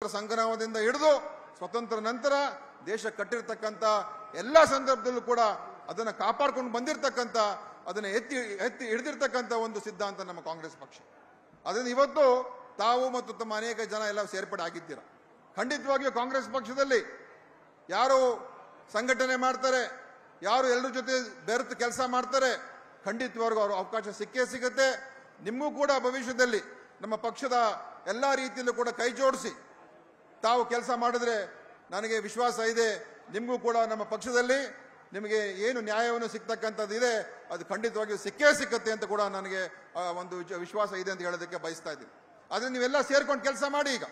ಸಂಗ್ರಾಮದಿಂದ ಹಿಡಿದು ಸ್ವತಂತ್ರ ನಂತರ ದೇಶ ಕಟ್ಟಿರ್ತಕ್ಕಂಥ ಎಲ್ಲ ಸಂದರ್ಭದಲ್ಲೂ ಕೂಡ ಅದನ್ನು ಕಾಪಾಡ್ಕೊಂಡು ಬಂದಿರತಕ್ಕಂಥ ಅದನ್ನು ಎತ್ತಿ ಎತ್ತಿ ಹಿಡಿದಿರ್ತಕ್ಕಂಥ ಒಂದು ಸಿದ್ಧಾಂತ ನಮ್ಮ ಕಾಂಗ್ರೆಸ್ ಪಕ್ಷ ಅದರಿಂದ ಇವತ್ತು ತಾವು ಮತ್ತು ತಮ್ಮ ಅನೇಕ ಜನ ಎಲ್ಲ ಸೇರ್ಪಡೆ ಆಗಿದ್ದೀರ ಖಂಡಿತವಾಗಿಯೂ ಕಾಂಗ್ರೆಸ್ ಪಕ್ಷದಲ್ಲಿ ಯಾರು ಸಂಘಟನೆ ಮಾಡ್ತಾರೆ ಯಾರು ಎಲ್ಲರ ಜೊತೆ ಬೆರೆತು ಕೆಲಸ ಮಾಡ್ತಾರೆ ಖಂಡಿತವಾಗ್ಲೂ ಅವ್ರ ಅವಕಾಶ ಸಿಕ್ಕೇ ಸಿಗುತ್ತೆ ನಿಮಗೂ ಕೂಡ ಭವಿಷ್ಯದಲ್ಲಿ ನಮ್ಮ ಪಕ್ಷದ ಎಲ್ಲ ರೀತಿಯಲ್ಲೂ ಕೂಡ ಕೈ ಜೋಡಿಸಿ ತಾವು ಕೆಲಸ ಮಾಡಿದ್ರೆ ನನಗೆ ವಿಶ್ವಾಸ ಇದೆ ನಿಮಗೂ ಕೂಡ ನಮ್ಮ ಪಕ್ಷದಲ್ಲಿ ನಿಮಗೆ ಏನು ನ್ಯಾಯವನ್ನು ಸಿಗ್ತಕ್ಕಂಥದ್ದು ಇದೆ ಅದು ಖಂಡಿತವಾಗಿಯೂ ಸಿಕ್ಕೇ ಸಿಕ್ಕತ್ತೆ ಅಂತ ಕೂಡ ನನಗೆ ಆ, ಒಂದು ವಿಚ- ವಿಶ್ವಾಸ ಇದೆ ಅಂತ ಹೇಳೋದಕ್ಕೆ ಬಯಸ್ತಾ ಇದ್ದೀನಿ ಆದರೆ ನೀವೆಲ್ಲ ಸೇರ್ಕೊಂಡು ಕೆಲಸ ಮಾಡಿ ಈಗ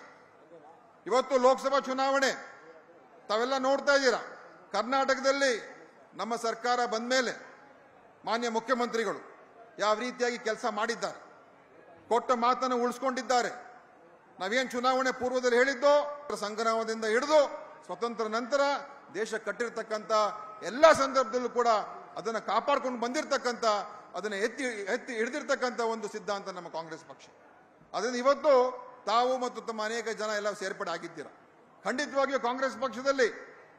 ಇವತ್ತು ಲೋಕಸಭಾ ಚುನಾವಣೆ ತಾವೆಲ್ಲ ನೋಡ್ತಾ ಇದ್ದೀರಾ ಕರ್ನಾಟಕದಲ್ಲಿ ನಮ್ಮ ಸರ್ಕಾರ ಬಂದ ಮೇಲೆ ಮಾನ್ಯ ಮುಖ್ಯಮಂತ್ರಿಗಳು ಯಾವ ರೀತಿಯಾಗಿ ಕೆಲಸ ಮಾಡಿದ್ದಾರೆ ಕೊಟ್ಟ ಮಾತನ್ನು ಉಳಿಸ್ಕೊಂಡಿದ್ದಾರೆ ನಾವೇನು ಚುನಾವಣೆ ಪೂರ್ವದಲ್ಲಿ ಹೇಳಿದ್ದೋ ಸಂಗ್ರಾಮದಿಂದ ಹಿಡಿದು ಸ್ವತಂತ್ರ ನಂತರ ದೇಶ ಕಟ್ಟಿರ್ತಕ್ಕಂಥ ಎಲ್ಲ ಸಂದರ್ಭದಲ್ಲೂ ಕೂಡ ಅದನ್ನು ಕಾಪಾಡ್ಕೊಂಡು ಬಂದಿರತಕ್ಕಂಥ ಅದನ್ನು ಎತ್ತಿ ಎತ್ತಿ ಹಿಡಿದಿರ್ತಕ್ಕಂಥ ಒಂದು ಸಿದ್ಧಾಂತ ನಮ್ಮ ಕಾಂಗ್ರೆಸ್ ಪಕ್ಷ ಅದರಿಂದ ಇವತ್ತು ತಾವು ಮತ್ತು ತಮ್ಮ ಅನೇಕ ಜನ ಎಲ್ಲ ಸೇರ್ಪಡೆ ಆಗಿದ್ದೀರ ಖಂಡಿತವಾಗಿಯೂ ಕಾಂಗ್ರೆಸ್ ಪಕ್ಷದಲ್ಲಿ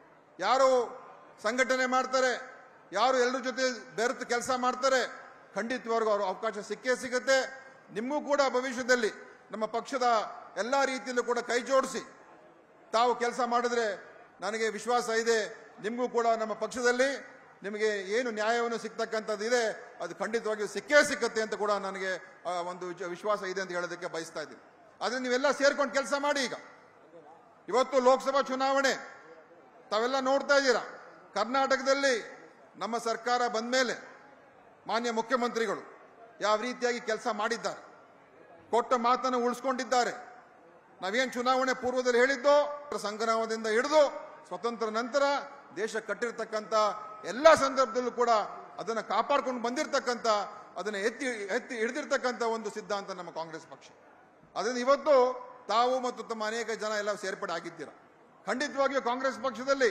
ಯಾರು ಸಂಘಟನೆ ಮಾಡ್ತಾರೆ ಯಾರು ಎಲ್ಲರ ಜೊತೆ ಬೆರೆತು ಕೆಲಸ ಮಾಡ್ತಾರೆ ಖಂಡಿತವಾಗ್ಲೂ ಅವ್ರ ಅವಕಾಶ ಸಿಕ್ಕೇ ಸಿಗುತ್ತೆ ನಿಮಗೂ ಕೂಡ ಭವಿಷ್ಯದಲ್ಲಿ ನಮ್ಮ ಪಕ್ಷದ ಎಲ್ಲ ರೀತಿಯಲ್ಲೂ ಕೂಡ ಕೈ ಜೋಡಿಸಿ ತಾವು ಕೆಲಸ ಮಾಡಿದ್ರೆ ನನಗೆ ವಿಶ್ವಾಸ ಇದೆ ನಿಮಗೂ ಕೂಡ ನಮ್ಮ ಪಕ್ಷದಲ್ಲಿ ನಿಮಗೆ ಏನು ನ್ಯಾಯವನ್ನು ಸಿಗ್ತಕ್ಕಂಥದ್ದು ಇದೆ ಅದು ಖಂಡಿತವಾಗಿಯೂ ಸಿಕ್ಕೇ ಸಿಕ್ಕತ್ತೆ ಅಂತ ಕೂಡ ನನಗೆ ಆ, ಒಂದು ವಿಚ- ವಿಶ್ವಾಸ ಇದೆ ಅಂತ ಹೇಳೋದಕ್ಕೆ ಬಯಸ್ತಾ ಇದ್ದೀನಿ ಆದರೆ ನೀವೆಲ್ಲ ಸೇರ್ಕೊಂಡು ಕೆಲಸ ಮಾಡಿ ಈಗ ಇವತ್ತು ಲೋಕಸಭಾ ಚುನಾವಣೆ ತಾವೆಲ್ಲ ನೋಡ್ತಾ ಇದ್ದೀರಾ ಕರ್ನಾಟಕದಲ್ಲಿ ನಮ್ಮ ಸರ್ಕಾರ ಬಂದ ಮೇಲೆ ಮಾನ್ಯ ಮುಖ್ಯಮಂತ್ರಿಗಳು ಯಾವ ರೀತಿಯಾಗಿ ಕೆಲಸ ಮಾಡಿದ್ದಾರೆ ಕೊಟ್ಟ ಮಾತನ್ನು ಉಳಿಸ್ಕೊಂಡಿದ್ದಾರೆ ನಾವೇನು ಚುನಾವಣೆ ಪೂರ್ವದಲ್ಲಿ ಹೇಳಿದ್ದೋ ಸಂಗ್ರಾಮದಿಂದ ಹಿಡಿದು ಸ್ವತಂತ್ರ ನಂತರ ದೇಶ ಕಟ್ಟಿರ್ತಕ್ಕಂಥ ಎಲ್ಲ ಸಂದರ್ಭದಲ್ಲೂ ಕೂಡ ಅದನ್ನು ಕಾಪಾಡ್ಕೊಂಡು ಬಂದಿರತಕ್ಕಂಥ ಅದನ್ನು ಎತ್ತಿ ಎತ್ತಿ ಹಿಡಿದಿರ್ತಕ್ಕಂಥ ಒಂದು ಸಿದ್ಧಾಂತ ನಮ್ಮ ಕಾಂಗ್ರೆಸ್ ಪಕ್ಷ ಅದರಿಂದ ಇವತ್ತು ತಾವು ಮತ್ತು ತಮ್ಮ ಅನೇಕ ಜನ ಎಲ್ಲ ಸೇರ್ಪಡೆ ಆಗಿದ್ದೀರ ಖಂಡಿತವಾಗಿಯೂ ಕಾಂಗ್ರೆಸ್ ಪಕ್ಷದಲ್ಲಿ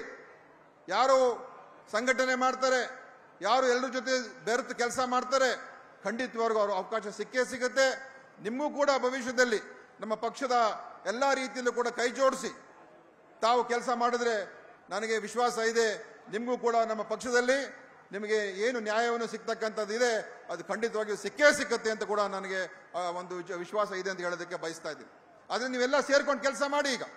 ಯಾರು ಸಂಘಟನೆ ಮಾಡ್ತಾರೆ ಯಾರು ಎಲ್ಲರ ಜೊತೆ ಬೆರೆತು ಕೆಲಸ ಮಾಡ್ತಾರೆ ಖಂಡಿತವಾಗ್ಲೂ ಅವ್ರ ಅವಕಾಶ ಸಿಕ್ಕೇ ಸಿಗುತ್ತೆ ನಿಮಗೂ ಕೂಡ ಭವಿಷ್ಯದಲ್ಲಿ ನಮ್ಮ ಪಕ್ಷದ ಎಲ್ಲ ರೀತಿಯಲ್ಲೂ ಕೂಡ ಕೈ ಜೋಡಿಸಿ ತಾವು ಕೆಲಸ ಮಾಡಿದ್ರೆ ನನಗೆ ವಿಶ್ವಾಸ ಇದೆ ನಿಮಗೂ ಕೂಡ ನಮ್ಮ ಪಕ್ಷದಲ್ಲಿ ನಿಮಗೆ ಏನು ನ್ಯಾಯವನ್ನು ಸಿಗ್ತಕ್ಕಂಥದ್ದು ಇದೆ ಅದು ಖಂಡಿತವಾಗಿಯೂ ಸಿಕ್ಕೇ ಸಿಕ್ಕತ್ತೆ ಅಂತ ಕೂಡ ನನಗೆ ಆ, ಒಂದು ವಿಚ- ವಿಶ್ವಾಸ ಇದೆ ಅಂತ ಹೇಳೋದಕ್ಕೆ ಬಯಸ್ತಾ ಇದ್ದೀನಿ ಆದರೆ ನೀವೆಲ್ಲ ಸೇರ್ಕೊಂಡು ಕೆಲಸ ಮಾಡಿ ಈಗ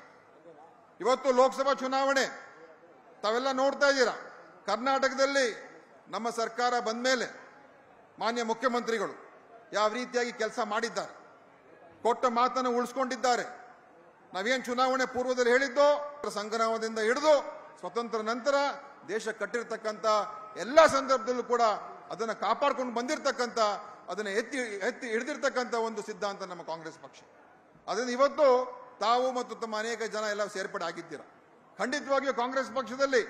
ಇವತ್ತು ಲೋಕಸಭಾ ಚುನಾವಣೆ ತಾವೆಲ್ಲ ನೋಡ್ತಾ ಇದ್ದೀರಾ ಕರ್ನಾಟಕದಲ್ಲಿ ನಮ್ಮ ಸರ್ಕಾರ ಬಂದ ಮೇಲೆ ಮಾನ್ಯ ಮುಖ್ಯಮಂತ್ರಿಗಳು ಯಾವ ರೀತಿಯಾಗಿ ಕೆಲಸ ಮಾಡಿದ್ದಾರೆ ಕೊಟ್ಟ ಮಾತನ್ನು ಉಳಿಸ್ಕೊಂಡಿದ್ದಾರೆ ನಾವೇನು ಚುನಾವಣೆ ಪೂರ್ವದಲ್ಲಿ ಹೇಳಿದ್ದೋ ಸಂಗ್ರಾಮದಿಂದ ಹಿಡಿದು ಸ್ವತಂತ್ರ ನಂತರ ದೇಶ ಕಟ್ಟಿರ್ತಕ್ಕಂಥ ಎಲ್ಲ ಸಂದರ್ಭದಲ್ಲೂ ಕೂಡ ಅದನ್ನು ಕಾಪಾಡ್ಕೊಂಡು ಬಂದಿರತಕ್ಕಂಥ ಅದನ್ನು ಎತ್ತಿ ಎತ್ತಿ ಹಿಡಿದಿರ್ತಕ್ಕಂಥ ಒಂದು ಸಿದ್ಧಾಂತ ನಮ್ಮ ಕಾಂಗ್ರೆಸ್ ಪಕ್ಷ ಅದರಿಂದ ಇವತ್ತು ತಾವು ಮತ್ತು ತಮ್ಮ ಅನೇಕ ಜನ ಎಲ್ಲ ಸೇರ್ಪಡೆ ಆಗಿದ್ದೀರ ಖಂಡಿತವಾಗಿಯೂ ಕಾಂಗ್ರೆಸ್ ಪಕ್ಷದಲ್ಲಿ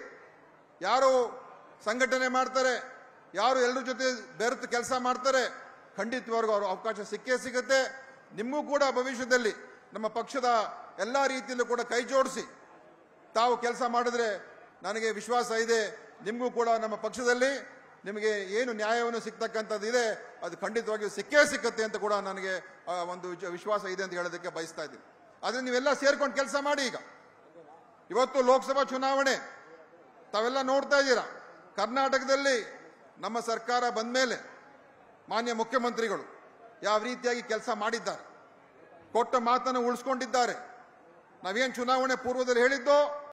ಯಾರು ಸಂಘಟನೆ ಮಾಡ್ತಾರೆ ಯಾರು ಎಲ್ಲರ ಜೊತೆ ಬೆರೆತು ಕೆಲಸ ಮಾಡ್ತಾರೆ ಖಂಡಿತವಾಗ್ಲೂ ಅವ್ರ ಅವಕಾಶ ಸಿಕ್ಕೇ ಸಿಗುತ್ತೆ ನಿಮಗೂ ಕೂಡ ಭವಿಷ್ಯದಲ್ಲಿ ನಮ್ಮ ಪಕ್ಷದ ಎಲ್ಲ ರೀತಿಯಲ್ಲೂ ಕೂಡ ಕೈ ಜೋಡಿಸಿ ತಾವು ಕೆಲಸ ಮಾಡಿದ್ರೆ ನನಗೆ ವಿಶ್ವಾಸ ಇದೆ ನಿಮಗೂ ಕೂಡ ನಮ್ಮ ಪಕ್ಷದಲ್ಲಿ ನಿಮಗೆ ಏನು ನ್ಯಾಯವನ್ನು ಸಿಗ್ತಕ್ಕಂಥದ್ದು ಇದೆ ಅದು ಖಂಡಿತವಾಗಿಯೂ ಸಿಕ್ಕೇ ಸಿಕ್ಕತ್ತೆ ಅಂತ ಕೂಡ ನನಗೆ ಆ, ಒಂದು ವಿಚ- ವಿಶ್ವಾಸ ಇದೆ ಅಂತ ಹೇಳೋದಕ್ಕೆ ಬಯಸ್ತಾ ಇದ್ದೀನಿ ಆದರೆ ನೀವೆಲ್ಲ ಸೇರ್ಕೊಂಡು ಕೆಲಸ ಮಾಡಿ ಈಗ ಇವತ್ತು ಲೋಕಸಭಾ ಚುನಾವಣೆ ತಾವೆಲ್ಲ ನೋಡ್ತಾ ಇದ್ದೀರಾ ಕರ್ನಾಟಕದಲ್ಲಿ ನಮ್ಮ ಸರ್ಕಾರ ಬಂದ ಮೇಲೆ ಮಾನ್ಯ ಮುಖ್ಯಮಂತ್ರಿಗಳು ಯಾವ ರೀತಿಯಾಗಿ ಕೆಲಸ ಮಾಡಿದ್ದಾರೆ ಕೊಟ್ಟ ಮಾತನ್ನು ಉಳಿಸ್ಕೊಂಡಿದ್ದಾರೆ ನಾವೇನು ಚುನಾವಣೆ ಪೂರ್ವದಲ್ಲಿ ಹೇಳಿದ್ದೋ